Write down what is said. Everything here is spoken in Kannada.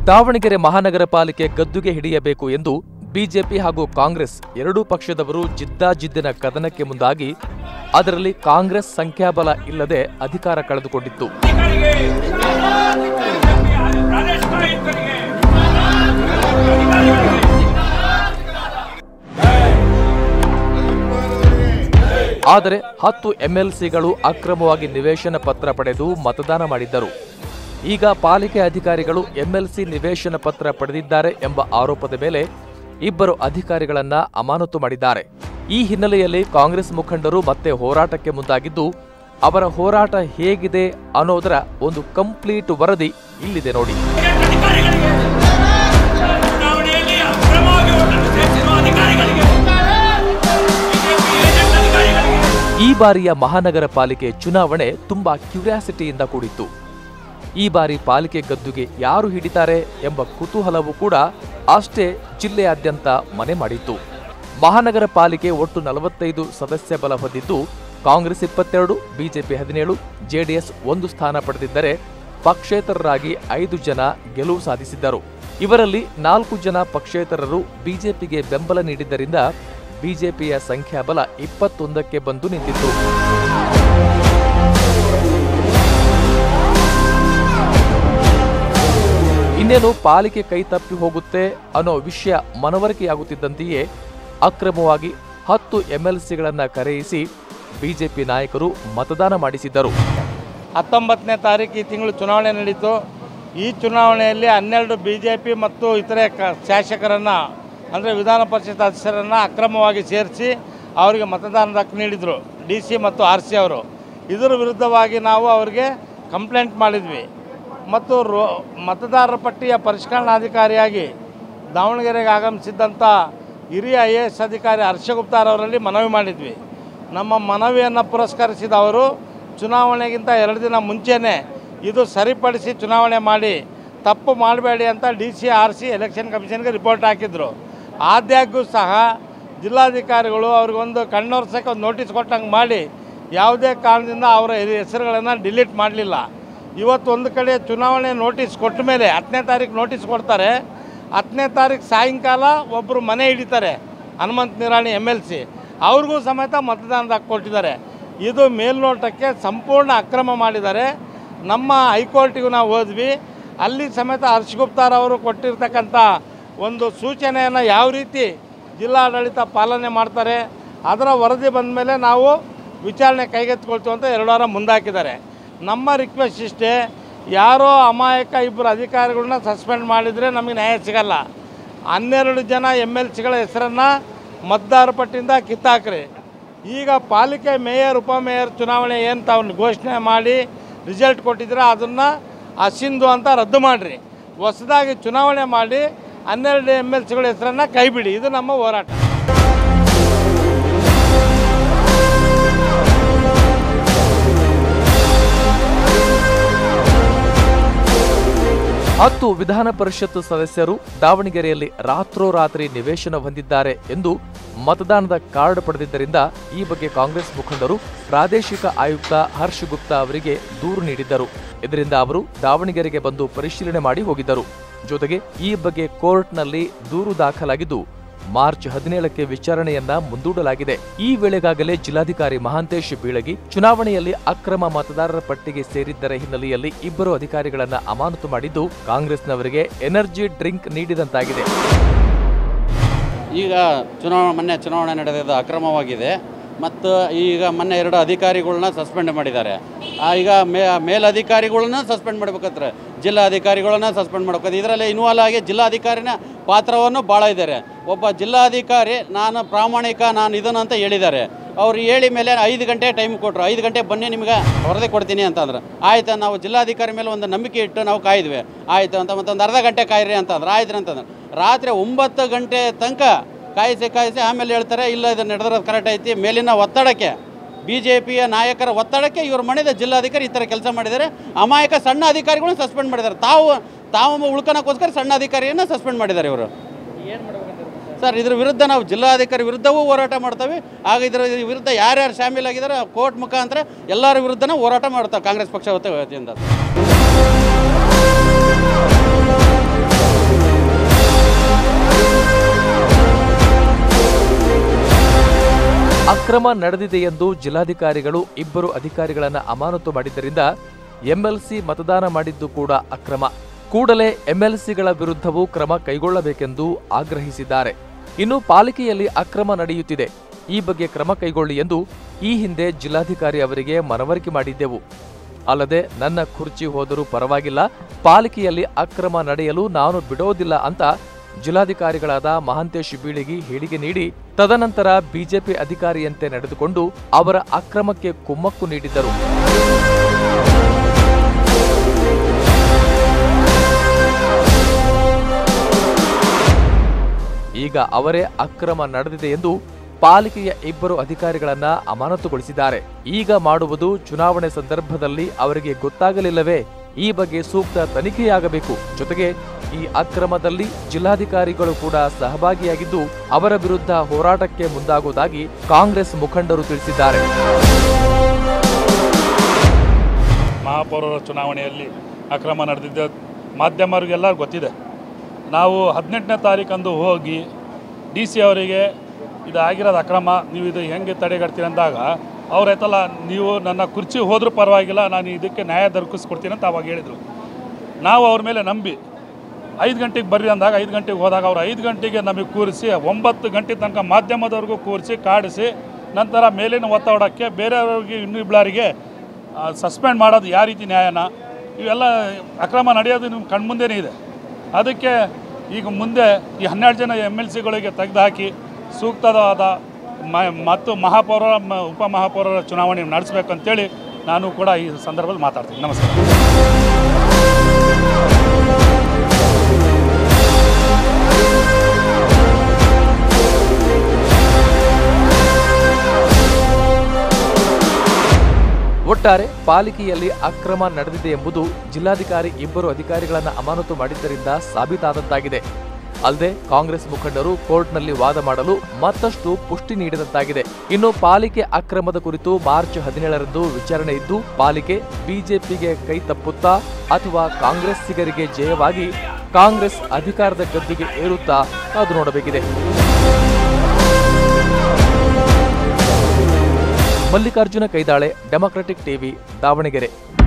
ದಾವಣಗೆರೆ ಮಹಾನಗರ ಪಾಲಿಕೆ ಗದ್ದುಗೆ ಹಿಡಿಯಬೇಕು ಎಂದು ಬಿಜೆಪಿ ಹಾಗೂ ಕಾಂಗ್ರೆಸ್ ಎರಡೂ ಪಕ್ಷದವರು ಜಿದ್ದಾಜಿದ್ದಿನ ಕದನಕ್ಕೆ ಮುಂದಾಗಿ ಅದರಲ್ಲಿ ಕಾಂಗ್ರೆಸ್ ಸಂಖ್ಯಾಬಲ ಇಲ್ಲದೆ ಅಧಿಕಾರ ಕಳೆದುಕೊಂಡಿತ್ತು ಪ್ರದೇಶ ಆಯುಕ್ತರಿಗೆ ಆದರೆ ಹತ್ತು ಎಂಎಲ್ಸಿಗಳು ಅಕ್ರಮವಾಗಿ ನಿವೇಶನ ಪತ್ರ ಪಡೆದು ಮತದಾನ ಮಾಡಿದ್ದರು ಈಗ ಪಾಲಿಕೆ ಅಧಿಕಾರಿಗಳು ಎಂಎಲ್ಸಿ ನಿವೇಶನ ಪತ್ರ ಪಡೆದಿದ್ದಾರೆ ಎಂಬ ಆರೋಪದ ಮೇಲೆ ಇಬ್ಬರು ಅಧಿಕಾರಿಗಳನ್ನ ಅಮಾನತು ಮಾಡಿದ್ದಾರೆ ಈ ಹಿನ್ನೆಲೆಯಲ್ಲಿ ಕಾಂಗ್ರೆಸ್ ಮುಖಂಡರು ಮತ್ತೆ ಹೋರಾಟಕ್ಕೆ ಮುಂದಾಗಿದ್ದು ಅವರ ಹೋರಾಟ ಹೇಗಿದೆ ಅನ್ನೋದರ ಒಂದು ಕಂಪ್ಲೀಟ್ ವರದಿ ಇಲ್ಲಿದೆ ನೋಡಿ ಅಧಿಕಾರಿಗಳಿಗೆ ಚುನಾವಣೆಯಲ್ಲಿ ಅಕ್ರಮವಾಗಿ ಓಟನ್ನು ಸೇರಿಸಿರುವ ಅಧಿಕಾರಿಗಳಿಗೆ ಬಿಜೆಪಿ ಏಜೆಂಟ್ ಅಧಿಕಾರಿಗಳಿಗೆ ಈ ಬಾರಿಯ ಮಹಾನಗರ ಪಾಲಿಕೆ ಚುನಾವಣೆ ತುಂಬಾ ಕ್ಯೂರಿಯಾಸಿಟಿಯಿಂದ ಕೂಡಿತ್ತು ಈ ಬಾರಿ ಪಾಲಿಕೆ ಗದ್ದುಗೆ ಯಾರು ಹಿಡಿತಾರೆ ಎಂಬ ಕುತೂಹಲವೂ ಕೂಡ ಅಷ್ಟೇ ಜಿಲ್ಲೆಯಾದ್ಯಂತ ಮನೆ ಮಾಡಿತ್ತು ಮಹಾನಗರ ಪಾಲಿಕೆ ಒಟ್ಟು ನಲವತ್ತೈದು ಸದಸ್ಯ ಬಲ ಹೊಂದಿದ್ದು ಕಾಂಗ್ರೆಸ್ ಇಪ್ಪತ್ತೆರಡು ಬಿಜೆಪಿ ಹದಿನೇಳು ಜೆಡಿಎಸ್ ಒಂದು ಸ್ಥಾನ ಪಡೆದಿದ್ದರೆ ಪಕ್ಷೇತರರಾಗಿ ಐದು ಜನ ಗೆಲುವು ಸಾಧಿಸಿದ್ದರು ಇವರಲ್ಲಿ ನಾಲ್ಕು ಜನ ಪಕ್ಷೇತರರು ಬಿಜೆಪಿಗೆ ಬೆಂಬಲ ನೀಡಿದ್ದರಿಂದ ಬಿಜೆಪಿಯ ಸಂಖ್ಯಾಬಲ ಇಪ್ಪತ್ತೊಂದಕ್ಕೆ ಬಂದು ನಿಂತಿತ್ತು ಇನ್ನೇನು ಪಾಲಿಕೆ ಕೈ ತಪ್ಪಿ ಹೋಗುತ್ತೆ ಅನ್ನೋ ವಿಷಯ ಮನವರಿಕೆಯಾಗುತ್ತಿದ್ದಂತೆಯೇ ಅಕ್ರಮವಾಗಿ ಹತ್ತು ಎಂಎಲ್ಸಿಗಳನ್ನ ಕರೆಯಿಸಿ ಬಿಜೆಪಿ ನಾಯಕರು ಮತದಾನ ಮಾಡಿಸಿದ್ದರು ಹತ್ತೊಂಬತ್ತನೇ ತಾರೀಕು ಈ ತಿಂಗಳು ಚುನಾವಣೆ ನಡೀತು ಈ ಚುನಾವಣೆಯಲ್ಲಿ ಹನ್ನೆರಡು ಬಿ ಜೆ ಪಿ ಮತ್ತು ಇತರೆ ಕ ಶಾಸಕರನ್ನು ಅಂದರೆ ವಿಧಾನ ಪರಿಷತ್ ಸದಸ್ಯರನ್ನು ಅಕ್ರಮವಾಗಿ ಸೇರಿಸಿ ಅವರಿಗೆ ಮತದಾನದ ಹಕ್ಕು ನೀಡಿದರು ಡಿ ಸಿ ಮತ್ತು ಆರ್ ಸಿ ಅವರು ಇದರ ವಿರುದ್ಧವಾಗಿ ನಾವು ಅವರಿಗೆ ಕಂಪ್ಲೇಂಟ್ ಮಾಡಿದ್ವಿ ಮತ್ತು ರೋ ಮತದಾರರ ಪಟ್ಟಿಯ ಪರಿಷ್ಕರಣಾಧಿಕಾರಿಯಾಗಿ ದಾವಣಗೆರೆಗೆ ಆಗಮಿಸಿದ್ದಂಥ ಹಿರಿಯ ಐ ಎ ಎಸ್ ಅಧಿಕಾರಿ ಹರ್ಷಗುಪ್ತಾರವರಲ್ಲಿ ಮನವಿ ಮಾಡಿದ್ವಿ ನಮ್ಮ ಮನವಿಯನ್ನು ಪುರಸ್ಕರಿಸಿದ ಅವರು ಚುನಾವಣೆಗಿಂತ ಎರಡು ದಿನ ಮುಂಚೆನೇ ಇದು ಸರಿಪಡಿಸಿ ಚುನಾವಣೆ ಮಾಡಿ ತಪ್ಪು ಮಾಡಬೇಡಿ ಅಂತ D C R C election ಕಮಿಷನ್ಗೆ ರಿಪೋರ್ಟ್ ಹಾಕಿದ್ರು ಆದಾಗ್ಯೂ ಸಹ ಜಿಲ್ಲಾಧಿಕಾರಿಗಳು ಅವ್ರಿಗೊಂದು ಕಣ್ಣೊರ್ಸಕ್ಕೆ ಒಂದು ನೋಟಿಸ್ ಕೊಟ್ಟಂಗೆ ಮಾಡಿ ಯಾವುದೇ ಕಾರಣದಿಂದ ಅವರ ಹೆಸರುಗಳನ್ನು ಡಿಲೀಟ್ ಮಾಡಲಿಲ್ಲ ಇವತ್ತು ಒಂದು ಕಡೆ ಚುನಾವಣೆ ನೋಟಿಸ್ ಕೊಟ್ಟ ಮೇಲೆ ಹತ್ತನೇ ತಾರೀಕು ನೋಟಿಸ್ ಕೊಡ್ತಾರೆ ಹತ್ತನೇ ತಾರೀಕು ಸಾಯಂಕಾಲ ಒಬ್ಬರು ಮನೆ ಹಿಡಿತಾರೆ Hanumanta Nirani M L C ಅವ್ರಿಗೂ ಸಮೇತ ಮತದಾನದ ಹಕ್ಕು ಕೊಟ್ಟಿದ್ದಾರೆ ಇದು ಮೇಲ್ನೋಟಕ್ಕೆ ಸಂಪೂರ್ಣ ಅಕ್ರಮ ಮಾಡಿದ್ದಾರೆ ನಮ್ಮ ಹೈಕೋರ್ಟಿಗೂ ನಾವು ಹೋದ್ವಿ ಅಲ್ಲಿ ಸಮೇತ ಹರ್ಷಗುಪ್ತಾರವರು ಕೊಟ್ಟಿರ್ತಕ್ಕಂಥ ಒಂದು ಸೂಚನೆಯನ್ನು ಯಾವ ರೀತಿ ಜಿಲ್ಲಾಡಳಿತ ಪಾಲನೆ ಮಾಡ್ತಾರೆ ಅದರ ವರದಿ ಬಂದ ಮೇಲೆ ನಾವು ವಿಚಾರಣೆ ಕೈಗೆತ್ತಿಕೊಳ್ತೀವಿ ಅಂತ ಎರಡು ವಾರ ಮುಂದಾಕಿದ್ದಾರೆ ನಮ್ಮ ರಿಕ್ವೆಸ್ಟ್ ಇಷ್ಟೇ ಯಾರೋ ಅಮಾಯಕ ಇಬ್ಬರು ಅಧಿಕಾರಿಗಳನ್ನ ಸಸ್ಪೆಂಡ್ ಮಾಡಿದರೆ ನಮಗೆ ನ್ಯಾಯ ಸಿಗಲ್ಲ ಹನ್ನೆರಡು ಜನ ಎಮ್ ಎಲ್ ಸಿಗಳ ಹೆಸರನ್ನು ಮತದಾರ ಪಟ್ಟಿಯಿಂದ ಕಿತ್ತಾಕ್ರಿ ಈಗ ಪಾಲಿಕೆ ಮೇಯರ್ ಉಪಮೇಯರ್ ಚುನಾವಣೆ ಏನು ತಾವು ಘೋಷಣೆ ಮಾಡಿ ರಿಸಲ್ಟ್ ಕೊಟ್ಟಿದ್ರೆ ಅದನ್ನು ಅಸಿಂಧು ಅಂತ ರದ್ದು ಮಾಡಿರಿ ಹೊಸದಾಗಿ ಚುನಾವಣೆ ಮಾಡಿ ಹನ್ನೆರಡು ಎಮ್ ಎಲ್ ಸಿಗಳ ಹೆಸರನ್ನು ಕೈಬಿಡಿ ಇದು ನಮ್ಮ ಹೋರಾಟ ಹತ್ತು ವಿಧಾನ ಪರಿಷತ್ ಸದಸ್ಯರು ದಾವಣಗೆರೆಯಲ್ಲಿ ರಾತ್ರೋರಾತ್ರಿ ನಿವೇಶನ ಹೊಂದಿದ್ದಾರೆ ಎಂದು ಮತದಾನದ ಕಾರ್ಡ್ ಪಡೆದಿದ್ದರಿಂದ ಈ ಬಗ್ಗೆ ಕಾಂಗ್ರೆಸ್ ಮುಖಂಡರು ಪ್ರಾದೇಶಿಕ ಆಯುಕ್ತ ಹರ್ಷ್ ಗುಪ್ತಾ ಅವರಿಗೆ ದೂರು ನೀಡಿದ್ದರು ಇದರಿಂದ ಅವರು ದಾವಣಗೆರೆಗೆ ಬಂದು ಪರಿಶೀಲನೆ ಮಾಡಿ ಹೋಗಿದ್ದರು ಜೊತೆಗೆ ಈ ಬಗ್ಗೆ ಕೋರ್ಟ್ನಲ್ಲಿ ದೂರು ದಾಖಲಾಗಿದ್ದು ಮಾರ್ಚ್ ಹದಿನೇಳಕ್ಕೆ ವಿಚಾರಣೆಯನ್ನ ಮುಂದೂಡಲಾಗಿದೆ ಈ ವೇಳೆಗಾಗಲೇ ಜಿಲ್ಲಾಧಿಕಾರಿ ಮಹಾಂತೇಶ್ ಬೀಳಗಿ ಚುನಾವಣೆಯಲ್ಲಿ ಅಕ್ರಮ ಮತದಾರರ ಪಟ್ಟಿಗೆ ಸೇರಿದ್ದರ ಹಿನ್ನೆಲೆಯಲ್ಲಿ ಇಬ್ಬರು ಅಧಿಕಾರಿಗಳನ್ನ ಅಮಾನತು ಮಾಡಿದ್ದು ಕಾಂಗ್ರೆಸ್ನವರಿಗೆ ಎನರ್ಜಿ ಡ್ರಿಂಕ್ ನೀಡಿದಂತಾಗಿದೆ ಈಗ ಚುನಾವಣೆ ಮೊನ್ನೆ ಚುನಾವಣೆ ನಡೆದಿದ್ದು ಅಕ್ರಮವಾಗಿದೆ ಮತ್ತು ಈಗ ಮೊನ್ನೆ ಎರಡು ಅಧಿಕಾರಿಗಳನ್ನ ಸಸ್ಪೆಂಡ್ ಮಾಡಿದ್ದಾರೆ ಆ, ಈಗ ಮೇ ಮೇಲಧಿಕಾರಿಗಳನ್ನ ಸಸ್ಪೆಂಡ್ ಮಾಡ್ಬೇಕಂದ್ರೆ ಜಿಲ್ಲಾಧಿಕಾರಿಗಳನ್ನ ಸಸ್ಪೆಂಡ್ ಮಾಡ್ಬೇಕು ಇದರಲ್ಲಿ ಇನ್ವಾಲ್ವ್ ಆಗಿ ಜಿಲ್ಲಾಧಿಕಾರಿನ ಪಾತ್ರವನ್ನು ಭಾಳ ಇದ್ದಾರೆ ಒಬ್ಬ ಜಿಲ್ಲಾಧಿಕಾರಿ ನಾನು ಪ್ರಾಮಾಣಿಕ ನಾನು ಇದನ್ನು ಅಂತ ಹೇಳಿದ್ದಾರೆ ಅವ್ರು ಹೇಳಿ ಮೇಲೆ ಐದು ಗಂಟೆ ಟೈಮ್ ಕೊಟ್ಟರು ಐದು ಗಂಟೆ ಬನ್ನಿ ನಿಮ್ಗೆ ವರದಿ ಕೊಡ್ತೀನಿ ಅಂತಂದ್ರೆ ಆಯ್ತು ನಾವು ಜಿಲ್ಲಾಧಿಕಾರಿ ಮೇಲೆ ಒಂದು ನಂಬಿಕೆ ಇಟ್ಟು ನಾವು ಕಾಯ್ದ್ವಿ ಆಯಿತು ಅಂತ ಮತ್ತೊಂದು ಅರ್ಧ ಗಂಟೆ ಕಾಯಿರಿ ಅಂತಂದ್ರೆ ಆಯ್ತು ಅಂತಂದ್ರೆ ರಾತ್ರಿ ಒಂಬತ್ತು ಗಂಟೆ ತನಕ ಕಾಯಿಸಿ ಕಾಯಿಸಿ ಆಮೇಲೆ ಹೇಳ್ತಾರೆ ಇಲ್ಲ ಇದು ನಡೆದಿರೋದು ಕರೆಕ್ಟ್ ಐತಿ ಮೇಲಿನ ಒತ್ತಡಕ್ಕೆ ಬಿ ಜೆ ಪಿಯ ನಾಯಕರ ಒತ್ತಡಕ್ಕೆ ಇವ್ರ ಮನೆಯ ಜಿಲ್ಲಾಧಿಕಾರಿ ಈ ಥರ ಕೆಲಸ ಮಾಡಿದ್ದಾರೆ ಅಮಾಯಕ ಸಣ್ಣ ಅಧಿಕಾರಿಗಳನ್ನ ಸಸ್ಪೆಂಡ್ ಮಾಡಿದ್ದಾರೆ ತಾವು ತಾವು ಉಳ್ಕೊಳಕ್ಕೋಸ್ಕರ ಸಣ್ಣ ಅಧಿಕಾರಿಯನ್ನು ಸಸ್ಪೆಂಡ್ ಮಾಡಿದ್ದಾರೆ ಇವರು ಸರ್ ಇದ್ರ ವಿರುದ್ಧ ನಾವು ಜಿಲ್ಲಾಧಿಕಾರಿ ವಿರುದ್ಧವೂ ಹೋರಾಟ ಮಾಡ್ತೇವೆ ಆಗ ಇದರ ವಿರುದ್ಧ ಯಾರ್ಯಾರು ಶಾಮೀಲಾಗಿದ್ದಾರೆ ಕೋರ್ಟ್ ಮುಖಾಂತರ ಎಲ್ಲರ ವಿರುದ್ಧನೂ ಹೋರಾಟ ಮಾಡ್ತಾವೆ ಕಾಂಗ್ರೆಸ್ ಪಕ್ಷ ವತಿಯಿಂದ ಅಕ್ರಮ ನಡೆದಿದೆ ಎಂದು ಜಿಲ್ಲಾಧಿಕಾರಿಗಳು ಇಬ್ಬರು ಅಧಿಕಾರಿಗಳನ್ನ ಅಮಾನತು ಮಾಡಿದ್ದರಿಂದ ಎಂಎಲ್ಸಿ ಮತದಾನ ಮಾಡಿದ್ದು ಕೂಡ ಅಕ್ರಮ ಕೂಡಲೇ ಎಂಎಲ್ಸಿಗಳ ವಿರುದ್ಧವೂ ಕ್ರಮ ಕೈಗೊಳ್ಳಬೇಕೆಂದು ಆಗ್ರಹಿಸಿದ್ದಾರೆ ಇನ್ನು ಪಾಲಿಕೆಯಲ್ಲಿ ಅಕ್ರಮ ನಡೆಯುತ್ತಿದೆ ಈ ಬಗ್ಗೆ ಕ್ರಮ ಕೈಗೊಳ್ಳಿ ಎಂದು ಈ ಹಿಂದೆ ಜಿಲ್ಲಾಧಿಕಾರಿ ಅವರಿಗೆ ಮನವರಿಕೆ ಮಾಡಿದ್ದೆವು ಅಲ್ಲದೆ ನನ್ನ ಕುರ್ಚಿ ಹೋದರೂ ಪರವಾಗಿಲ್ಲ ಪಾಲಿಕೆಯಲ್ಲಿ ಅಕ್ರಮ ನಡೆಯಲು ನಾನು ಬಿಡೋದಿಲ್ಲ ಅಂತ ಜಿಲ್ಲಾಧಿಕಾರಿಗಳಾದ ಮಹಾಂತೇಶ್ ಬೀಳಿಗಿ ಹೇಳಿಕೆ ನೀಡಿ ತದನಂತರ ಬಿಜೆಪಿ ಅಧಿಕಾರಿಯಂತೆ ನಡೆದುಕೊಂಡು ಅವರ ಅಕ್ರಮಕ್ಕೆ ಕುಮ್ಮಕ್ಕು ನೀಡಿದ್ದರು ಈಗ ಅವರೇ ಅಕ್ರಮ ನಡೆದಿದೆ ಎಂದು ಪಾಲಿಕೆಯ ಇಬ್ಬರು ಅಧಿಕಾರಿಗಳನ್ನ ಅಮಾನತುಗೊಳಿಸಿದ್ದಾರೆ ಈಗ ಮಾಡುವುದು ಚುನಾವಣೆ ಸಂದರ್ಭದಲ್ಲಿ ಅವರಿಗೆ ಗೊತ್ತಾಗಲಿಲ್ಲವೇ ಈ ಬಗ್ಗೆ ಸೂಕ್ತ ತನಿಖೆಯಾಗಬೇಕು ಜೊತೆಗೆ ಈ ಅಕ್ರಮದಲ್ಲಿ ಜಿಲ್ಲಾಧಿಕಾರಿಗಳು ಕೂಡ ಸಹಭಾಗಿಯಾಗಿದ್ದು ಅವರ ವಿರುದ್ಧ ಹೋರಾಟಕ್ಕೆ ಮುಂದಾಗುವುದಾಗಿ ಕಾಂಗ್ರೆಸ್ ಮುಖಂಡರು ತಿಳಿಸಿದ್ದಾರೆ ಮಹಾಪೌರರ ಚುನಾವಣೆಯಲ್ಲಿ ಅಕ್ರಮ ನಡೆದಿದ್ದ ಮಾಧ್ಯಮರಿಗೆಲ್ಲ ಗೊತ್ತಿದೆ ನಾವು ಹದಿನೆಂಟನೇ ತಾರೀಕಂದು ಹೋಗಿ ಡಿ ಸಿ ಅವರಿಗೆ ಇದು ಆಗಿರೋದು ಅಕ್ರಮ ನೀವು ಇದು ಹೆಂಗೆ ತಡೆಗಟ್ತೀರಿ ಅಂದಾಗ ಅವ್ರಾಯ್ತಲ್ಲ ನೀವು ನನ್ನ ಕುರ್ಚಿ ಹೋದರೂ ಪರವಾಗಿಲ್ಲ ನಾನು ಇದಕ್ಕೆ ನ್ಯಾಯ ದೊರಕಿಸ್ಕೊಡ್ತೀನಿ ಅಂತ ಅವಾಗ ಹೇಳಿದರು ನಾವು ಅವ್ರ ಮೇಲೆ ನಂಬಿ ಐದು ಗಂಟೆಗೆ ಬರ್ರಿ ಅಂದಾಗ ಐದು ಗಂಟೆಗೆ ಹೋದಾಗ ಅವ್ರು ಐದು ಗಂಟೆಗೆ ನಮಗೆ ಕೂರಿಸಿ ಒಂಬತ್ತು ಗಂಟೆ ತನಕ ಮಾಧ್ಯಮದವ್ರಿಗೂ ಕೂರಿಸಿ ಕಾಡಿಸಿ ನಂತರ ಮೇಲಿನ ಒತ್ತಡಕ್ಕೆ ಬೇರೆಯವ್ರಿಗೆ ಇನ್ನೂ ಇಬ್ಬರಿಗೆ ಸಸ್ಪೆಂಡ್ ಮಾಡೋದು ಯಾವ ರೀತಿ ನ್ಯಾಯನ ಇವೆಲ್ಲ ಅಕ್ರಮ ನಡೆಯೋದು ನಿಮ್ಮ ಕಣ್ಮುಂದೆನೇ ಇದೆ ಅದಕ್ಕೆ ಈಗ ಮುಂದೆ ಈ ಹನ್ನೆರಡು ಜನ ಎಮ್ ಎಲ್ ಸಿಗಳಿಗೆ ತೆಗೆದುಹಾಕಿ ಸೂಕ್ತವಾದ ಮ ಮತ್ತು ಮಹಾಪೌರ ಮ- ಉಪಮಹಾಪೌರರ ಚುನಾವಣೆ ನಡೆಸಬೇಕಂತೇಳಿ ನಾನು ಕೂಡ ಈ ಸಂದರ್ಭದಲ್ಲಿ ಮಾತಾಡ್ತೀನಿ ನಮಸ್ಕಾರ ಒಟ್ಟಾರೆ ಪಾಲಿಕೆಯಲ್ಲಿ ಅಕ್ರಮ ನಡೆದಿದೆ ಎಂಬುದು ಜಿಲ್ಲಾಧಿಕಾರಿ ಇಬ್ಬರು ಅಧಿಕಾರಿಗಳನ್ನ ಅಮಾನತು ಮಾಡಿದ್ದರಿಂದ ಸಾಬೀತಾದಂತಾಗಿದೆ ಅಲ್ಲದೆ ಕಾಂಗ್ರೆಸ್ ಮುಖಂಡರು ಕೋರ್ಟ್ನಲ್ಲಿ ವಾದ ಮಾಡಲು ಮತ್ತಷ್ಟು ಪುಷ್ಟಿ ನೀಡಿದಂತಾಗಿದೆ ಇನ್ನು ಪಾಲಿಕೆ ಅಕ್ರಮದ ಕುರಿತು ಮಾರ್ಚ್ ಹದಿನೇಳರಂದು ವಿಚಾರಣೆ ಇದ್ದು ಪಾಲಿಕೆ ಬಿಜೆಪಿಗೆ ಕೈ ತಪ್ಪುತ್ತಾ ಅಥವಾ ಕಾಂಗ್ರೆಸ್ಸಿಗರಿಗೆ ಜಯವಾಗಿ ಕಾಂಗ್ರೆಸ್ ಅಧಿಕಾರದ ಗದ್ದುಗೆ ಏರುತ್ತಾ ಕಾದು ನೋಡಬೇಕಿದೆ ಮಲ್ಲಿಕಾರ್ಜುನ ಕೈದಾಳೆ ಡೆಮಾಕ್ರೆಟಿಕ್ ಟಿವಿ ದಾವಣಗೆರೆ